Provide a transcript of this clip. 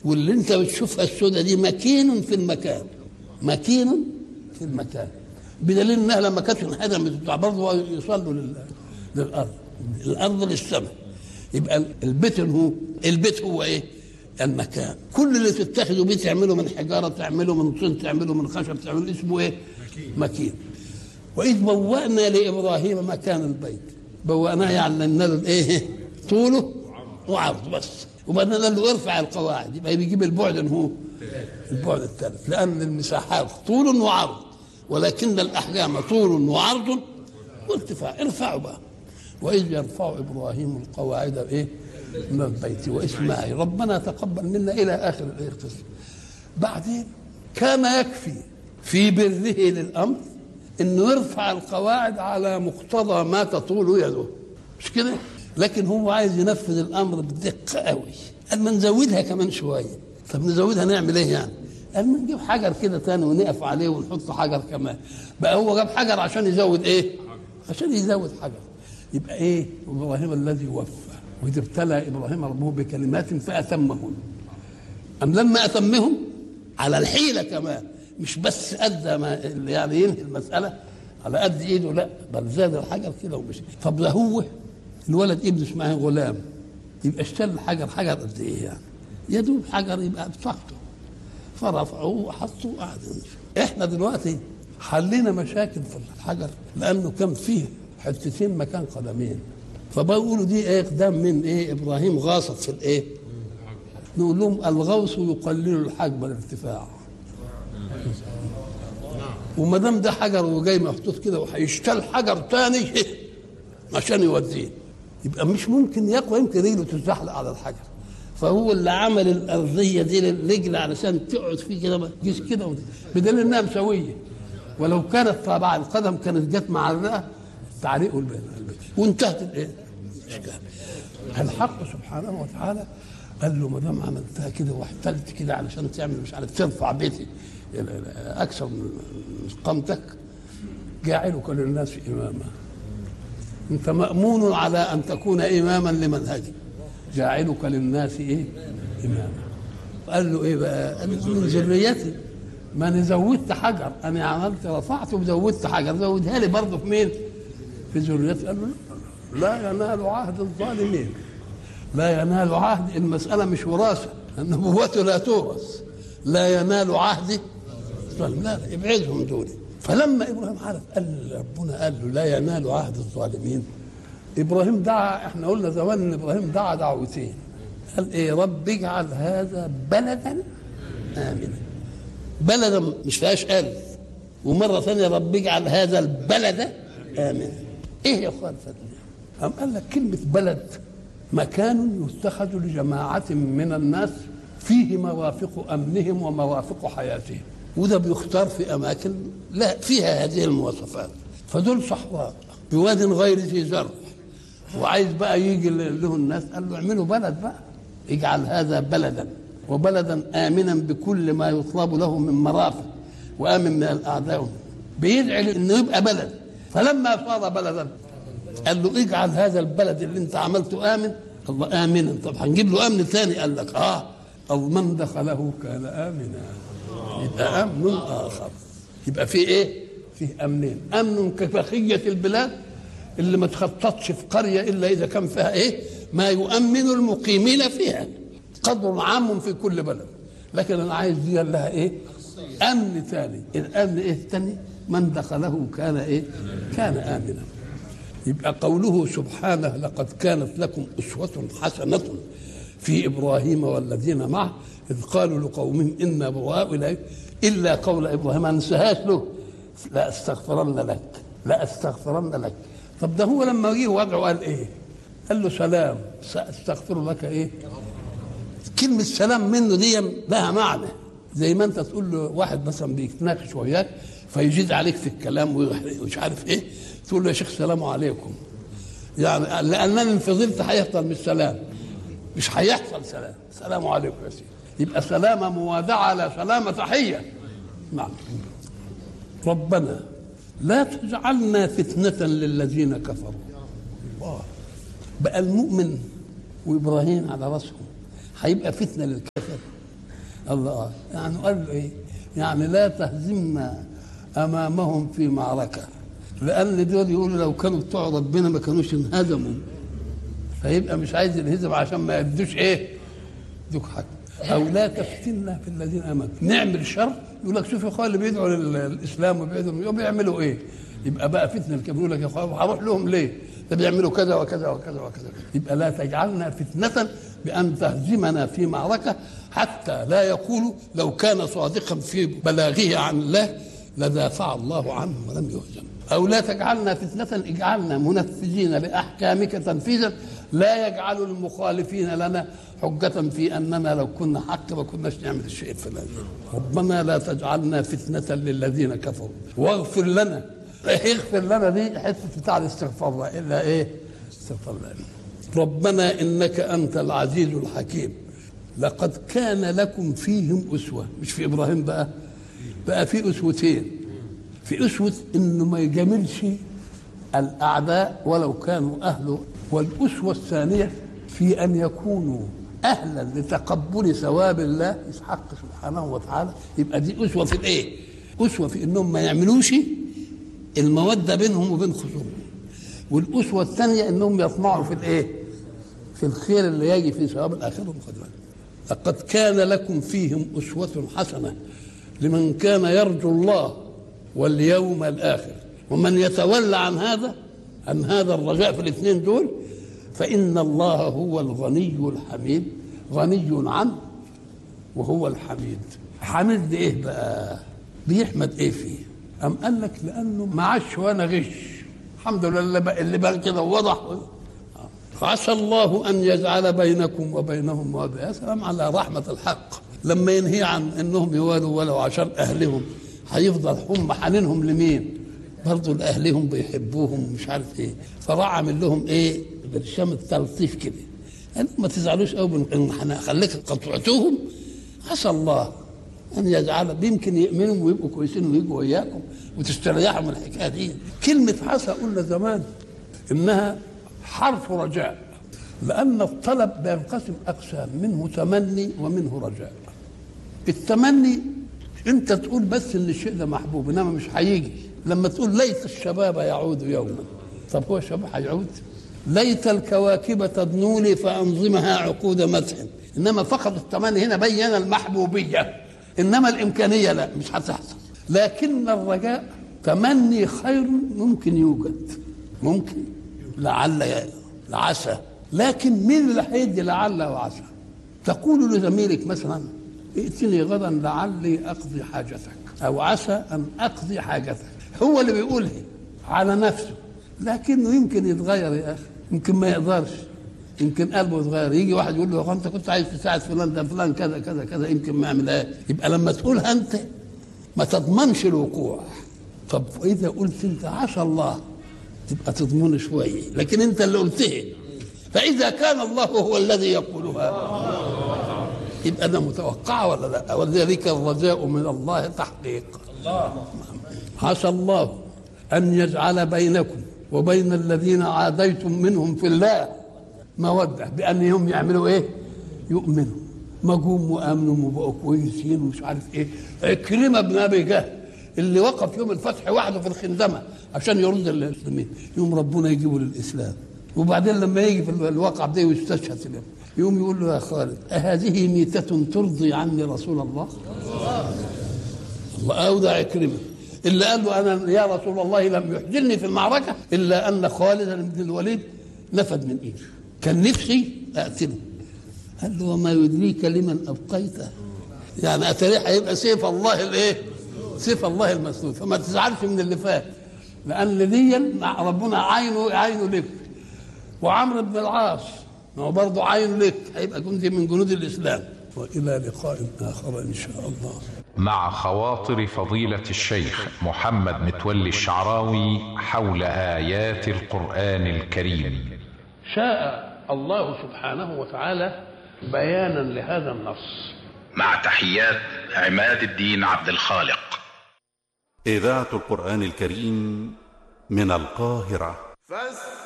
واللي انت بتشوفها السوداء دي مكين في المكان مكين في المكان بدليل انها لما كانت انهدمت بتاع برضه يصلوا لل... للارض الارض للسماء يبقى البيت هو البيت هو ايه؟ المكان كل اللي تتخذوا بيه تعمله من حجاره تعمله من طين تعمله من خشب تعمله اسمه ايه؟ مكين واذ بوأنا لابراهيم مكان البيت بوأناه يعني قلنا له ايه؟ طوله وعرض بس وبعدين قال له ارفع القواعد يبقى بيجيب البعد إن هو البعد الثالث لان المساحات طول وعرض ولكن الاحجام طول وعرض وارتفاع ارفعوا بقى واذ يرفع ابراهيم القواعد ايه من البيت واسماعيل ربنا تقبل منا الى اخر الايه القصه بعدين كان يكفي في بره للامر انه يرفع القواعد على مقتضى ما تطول يده مش كده لكن هو عايز ينفذ الامر بدقه قوي قال ما نزودها كمان شويه طب نزودها نعمل ايه يعني قال ما نجيب حجر كده تاني ونقف عليه ونحط حجر كمان بقى هو جاب حجر عشان يزود ايه عشان يزود حجر يبقى ايه ابراهيم الذي وفى واذ ابتلى ابراهيم ربه بكلمات فاتمهن ام لما اتمهم على الحيله كمان مش بس ادى ما يعني ينهي المساله على قد ايده لا بل زاد الحجر كده ومشي طب ده هو الولد ابن اسماعيل غلام يبقى اشترى الحجر حجر قد ايه يعني يا دوب حجر يبقى بتاعته فرفعوه وحطوه وقعد احنا دلوقتي حلينا مشاكل في الحجر لانه كان فيه حتتين مكان قدمين فبقولوا دي ايه اقدام من ايه ابراهيم غاصت في الايه نقول لهم الغوص يقلل الحجم الارتفاع وما دام ده حجر وجاي محطوط كده وهيشتل حجر تاني عشان يوديه يبقى مش ممكن يقوى يمكن رجله تتزحلق على الحجر فهو اللي عمل الارضيه دي للرجل علشان تقعد فيه كده جيش كده بدليل انها مسويه ولو كانت طبعا القدم كانت جت مع الرئه تعليق البيت وانتهت الايه؟ الحق سبحانه وتعالى قال له ما دام عملتها كده واحتلت كده علشان تعمل مش عارف ترفع بيتي اكثر من قامتك جاعلك للناس اماما انت مامون على ان تكون اماما لمنهجي جاعلك للناس ايه اماما قال له ايه بقى قال له من ذريتي ما انا زودت حجر انا عملت رفعت وزودت حجر زودها لي برضه في مين في ذريتي قال له لا ينال عهد الظالمين لا ينال عهد المسألة مش وراثة النبوة لا تورث لا ينال عهدي الظالم لا لا ابعدهم دول فلما ابراهيم عرف قال ربنا قال له لا ينال عهد الظالمين ابراهيم دعا احنا قلنا زمان ان ابراهيم دعا دعوتين قال ايه رب اجعل هذا بلدا امنا بلدا مش فيهاش الف ومره ثانيه رب اجعل هذا البلد امنا ايه يا اخوان فضل قام قال لك كلمه بلد مكان يتخذ لجماعه من الناس فيه موافق امنهم وموافق حياتهم وده بيختار في اماكن لا فيها هذه المواصفات فدول صحراء بواد غير ذي زرع وعايز بقى يجي له الناس قال له اعملوا بلد بقى اجعل هذا بلدا وبلدا امنا بكل ما يطلب له من مرافق وامن من الاعداء بيدعي انه يبقى بلد فلما صار بلدا قال له اجعل هذا البلد اللي انت عملته امن الله امنا طب هنجيب له امن ثاني قال لك اه او من دخله كان امنا يبقى امن اخر يبقى في ايه فيه امنين امن كبقيه البلاد اللي ما تخططش في قريه الا اذا كان فيها ايه ما يؤمن المقيمين فيها قدر عام في كل بلد لكن انا عايز دي لها ايه امن ثاني الامن ايه الثاني من دخله كان ايه كان امنا يبقى قوله سبحانه لقد كانت لكم اسوه حسنه في ابراهيم والذين معه اذ قالوا لقومهم انا براء اليك الا قول ابراهيم ما انساهاش له لا استغفرن لك لا استغفرن لك طب ده هو لما جه وضعه قال ايه؟ قال له سلام ساستغفر لك ايه؟ كلمة سلام منه دي لها معنى زي ما انت تقول له واحد مثلا بيتناقش وياك فيجيد عليك في الكلام ومش عارف ايه تقول له يا شيخ سلام عليكم يعني لانني فضلت هيحصل من السلام مش هيحصل سلام سلام عليكم يا سيدي يبقى سلامة موادعة لا سلامة تحية نعم ربنا لا تجعلنا فتنة للذين كفروا الله بقى المؤمن وإبراهيم على رأسهم هيبقى فتنة للكافر الله يعني قال له ايه يعني لا تهزمنا امامهم في معركه لان دول يقولوا لو كانوا بتوع ربنا ما كانوش انهزموا فيبقى مش عايز ينهزم عشان ما يدوش ايه يدوك حاجه او لا تفتنا في الذين امنوا نعمل شر يقول لك شوف يا اخوان اللي بيدعوا للاسلام وبيدعوا بيعملوا ايه يبقى بقى فتنه الكبير يقول لك يا اخوان هروح لهم ليه ده بيعملوا كذا وكذا وكذا وكذا يبقى لا تجعلنا فتنة بأن تهزمنا في معركة حتى لا يقولوا لو كان صادقا في بلاغه عن الله لدافع الله عنه ولم يهزم أو لا تجعلنا فتنة اجعلنا منفذين لأحكامك تنفيذا لا يجعل المخالفين لنا حجة في أننا لو كنا حق ما كناش نعمل الشيء الفلاني ربنا لا تجعلنا فتنة للذين كفروا واغفر لنا اغفر لنا دي حته بتاع الاستغفار بقى الا ايه؟ استغفر الله ربنا انك انت العزيز الحكيم لقد كان لكم فيهم اسوه مش في ابراهيم بقى بقى في اسوتين في اسوه انه ما يجاملش الاعداء ولو كانوا اهله والاسوه الثانيه في ان يكونوا اهلا لتقبل ثواب الله حق سبحانه وتعالى يبقى دي اسوه في الايه؟ اسوه في انهم ما يعملوش المودة بينهم وبين خصومهم والأسوة الثانية إنهم يطمعوا في الإيه؟ في الخير اللي يجي في ثواب الآخرة لقد كان لكم فيهم أسوة حسنة لمن كان يرجو الله واليوم الآخر ومن يتولى عن هذا عن هذا الرجاء في الاثنين دول فإن الله هو الغني الحميد غني عنه وهو الحميد حميد إيه بقى بيحمد إيه فيه أم قال لك لأنه ما عادش وأنا غش الحمد لله اللي بقى كده وضح عسى الله أن يجعل بينكم وبينهم مودة يا سلام على رحمة الحق لما ينهي عن أنهم يوالوا ولو عشان أهلهم هيفضل هم حنينهم لمين برضه لأهلهم بيحبوهم مش عارف إيه فراح عامل لهم إيه برشام التلطيف كده قال ما تزعلوش قوي ان خليك قطعتوهم عسى الله ان يجعل يمكن يؤمنوا ويبقوا كويسين ويجوا وياكم وتستريحوا من الحكايه دي كلمه عسى قلنا زمان انها حرف رجاء لان الطلب بينقسم اقسام منه تمني ومنه رجاء التمني انت تقول بس ان الشيء ده محبوب انما مش هيجي لما تقول ليت الشباب يعود يوما طب هو الشباب هيعود ليت الكواكب تدنو لي فانظمها عقود مدح انما فقط التمني هنا بين المحبوبيه انما الامكانيه لا مش هتحصل لكن الرجاء تمني خير ممكن يوجد ممكن لعل لعسى لكن مين اللي هيدي لعل وعسى تقول لزميلك مثلا ائتني غدا لعلي اقضي حاجتك او عسى ان اقضي حاجتك هو اللي بيقولها على نفسه لكنه يمكن يتغير يا اخي يمكن ما يقدرش يمكن قلبه يتغير يجي واحد يقول له انت كنت عايز تساعد فلان ده فلان كذا كذا كذا يمكن ما يعملهاش يبقى لما تقولها انت ما تضمنش الوقوع طب اذا قلت انت عسى الله تبقى تضمن شويه لكن انت اللي قلتها فاذا كان الله هو الذي يقولها يبقى انا متوقعه ولا لا ولذلك الرجاء من الله تحقيق الله عسى الله ان يجعل بينكم وبين الذين عاديتم منهم في الله موده بانهم يعملوا ايه؟ يؤمنوا ما جم وامنوا وبقوا كويسين ومش عارف ايه عكرمه بن ابي جهل اللي وقف يوم الفتح وحده في الخندمه عشان يرد المسلمين يوم ربنا يجيبه للاسلام وبعدين لما يجي في الواقع ده ويستشهد اليوم يوم يقول له يا خالد أهذه ميتة ترضي عني رسول الله؟ الله أودع عكرمة اللي قال له أنا يا رسول الله لم يحزنني في المعركة إلا أن خالد بن الوليد نفد من إيده كان نفسي أقتله قال له وما يدريك لمن أبقيته يعني أتريح هيبقى سيف الله الإيه؟ سيف الله المسلول فما تزعلش من اللي فات لأن دي ربنا عينه عينه لك وعمرو بن العاص ما هو برضه عين لك هيبقى جندي من جنود الاسلام والى لقاء اخر ان شاء الله مع خواطر فضيلة الشيخ محمد متولي الشعراوي حول آيات القرآن الكريم شاء الله سبحانه وتعالى بيانا لهذا النص مع تحيات عماد الدين عبد الخالق إذاعة القرآن الكريم من القاهرة فاستمعوا